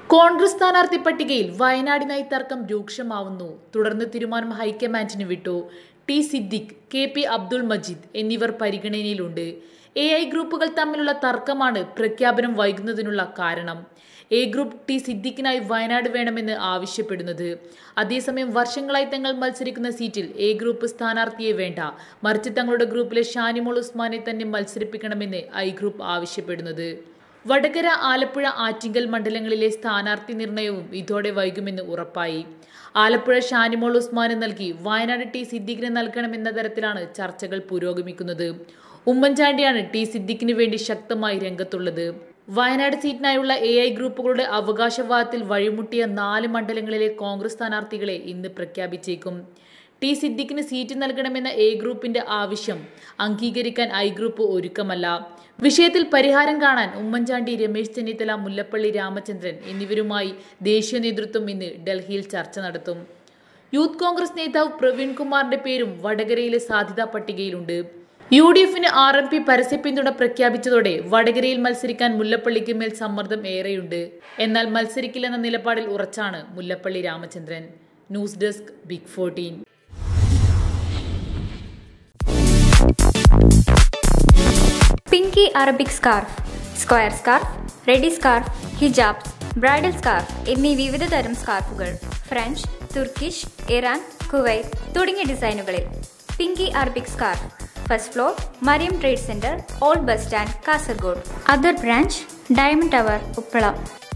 കോൺഗ്രസ് സ്ഥാനാർത്ഥി പട്ടികയിൽ വയനാടിനായി തർക്കം രൂക്ഷമാവുന്നു തുടർന്ന് തീരുമാനം ഹൈക്കമാൻഡിന് വിട്ടു T Siddique K P Abdul Majeed എന്നിവർ പരിഗണനയിലുണ്ട് എ ഐ ഗ്രൂപ്പുകൾ തമ്മിലുള്ള തർക്കമാണ് പ്രഖ്യാപനം വൈകുന്നതിനുള്ള കാരണം എ ഗ്രൂപ്പ് ടി സിദ്ദിഖിനായി വയനാട് വേണമെന്ന് ആവശ്യപ്പെടുന്നത് അതേസമയം വർഷങ്ങളായി തങ്ങൾ മത്സരിക്കുന്ന സീറ്റിൽ എ ഗ്രൂപ്പ് സ്ഥാനാർത്ഥിയെ വേണ്ട മറിച്ച് തങ്ങളുടെ ഗ്രൂപ്പിലെ ഷാനിമോൾ ഉസ്മാനെ തന്നെ മത്സരിപ്പിക്കണമെന്ന് ഐ ഗ്രൂപ്പ് ആവശ്യപ്പെടുന്നത് വടകര ആലപ്പുഴ ആറ്റിങ്കൽ മണ്ഡലങ്ങളിലെ സ്ഥാനാർത്ഥി നിർണയവും ഇതോടെ വൈകുമെന്ന് ഉറപ്പായി ആലപ്പുഴ ഷാനിമോൾ ഉസ്മാന് നൽകി വയനാട് ടി സിദ്ദിഖിന് നൽകണമെന്ന തരത്തിലാണ് ചർച്ചകൾ പുരോഗമിക്കുന്നത് ഉമ്മൻചാണ്ടിയാണ് ടി സിദ്ദിഖിന് വേണ്ടി ശക്തമായി രംഗത്തുള്ളത് വയനാട് സീറ്റിനായുള്ള എ ഐ ഗ്രൂപ്പുകളുടെ അവകാശവാദത്തിൽ വഴിമുട്ടിയ നാല് മണ്ഡലങ്ങളിലെ കോൺഗ്രസ് സ്ഥാനാർത്ഥികളെ ഇന്ന് പ്രഖ്യാപിച്ചേക്കും ടി സിദ്ദിഖിന് സീറ്റ് നൽകണമെന്ന എ ഗ്രൂപ്പിന്റെ ആവശ്യം അംഗീകരിക്കാൻ ഐ ഗ്രൂപ്പ് ഒരുക്കമല്ല വിഷയത്തിൽ പരിഹാരം കാണാൻ ഉമ്മൻചാണ്ടി രമേശ് ചെന്നിത്തല മുല്ലപ്പള്ളി രാമചന്ദ്രൻ എന്നിവരുമായി ദേശീയ നേതൃത്വം ഇന്ന് ഡൽഹിയിൽ ചർച്ച നടത്തും യൂത്ത് കോൺഗ്രസ് നേതാവ് പ്രവീൺ കുമാറിന്റെ പേരും വടകരയിലെ സാധ്യതാ പട്ടികയിലുണ്ട് യു ഡി എഫിന് ആർ എം പി പരസ്യ പിന്തുണ പ്രഖ്യാപിച്ചതോടെ വടകരയിൽ മത്സരിക്കാൻ മുല്ലപ്പള്ളിക്ക് മേൽ സമ്മർദ്ദം ഏറെയുണ്ട് എന്നാൽ മത്സരിക്കില്ലെന്ന നിലപാടിൽ ഉറച്ചാണ് Mullappally Ramachandran news desk big fourteen Pinky Arabic scarf square scarf ready scarf hijabs bridal scarf എന്നീ വിവിധ തരം സ്കാർഫുകൾ ഫ്രഞ്ച് തുർക്കിഷ് ഇറാൻ കുവൈറ്റ് തുടങ്ങിയ ഡിസൈനുകളിൽ Pinky Arabic scarf first floor Mariyam trade centre old bus stand Kasaragod other branch diamond tower Uppala